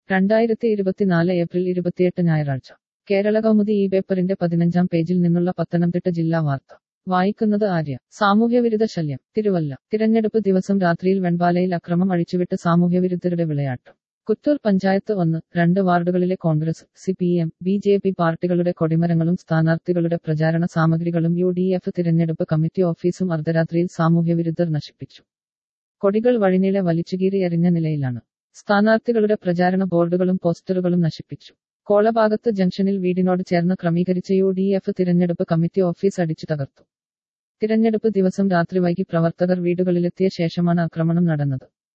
രണ്ടായിരത്തി ഇരുപത്തിനാല് ഏപ്രിൽ ഇരുപത്തിയെട്ട് ഞായറാഴ്ച കേരള കൗമുദി ഈ പേപ്പറിന്റെ പതിനഞ്ചാം പേജിൽ നിന്നുള്ള പത്തനംതിട്ട ജില്ലാ വാർത്ത വായിക്കുന്നത് ആര്യ സാമൂഹ്യവിരുദ്ധ ശല്യം തിരുവല്ല തിരഞ്ഞെടുപ്പ് ദിവസം രാത്രിയിൽ വെൺപാലയിൽ അക്രമം അഴിച്ചുവിട്ട് സാമൂഹ്യവിരുദ്ധരുടെ വിളയാട്ടം കുറ്റൂർ പഞ്ചായത്ത് ഒന്ന് രണ്ട് വാർഡുകളിലെ Congress C P M B J P പാർട്ടികളുടെ കൊടിമരങ്ങളും സ്ഥാനാർത്ഥികളുടെ പ്രചാരണ സാമഗ്രികളും യു ഡി എഫ് തിരഞ്ഞെടുപ്പ് കമ്മിറ്റി ഓഫീസും അർദ്ധരാത്രിയിൽ സാമൂഹ്യവിരുദ്ധർ നശിപ്പിച്ചു കൊടികൾ വഴിനീളെ വലിച്ചുകീറി എറിഞ്ഞ നിലയിലാണ് സ്ഥാനാർത്ഥികളുടെ പ്രചാരണ ബോർഡുകളും പോസ്റ്ററുകളും നശിപ്പിച്ചു കോളഭാഗത്ത് ജംഗ്ഷനിൽ വീടിനോട് ചേർന്ന് ക്രമീകരിച്ച യു ഡി എഫ് തിരഞ്ഞെടുപ്പ് കമ്മിറ്റി ഓഫീസ് അടിച്ചു തകർത്തു തിരഞ്ഞെടുപ്പ് ദിവസം രാത്രി വൈകി പ്രവർത്തകർ വീടുകളിലെത്തിയ ശേഷമാണ് ആക്രമണം നടന്നത്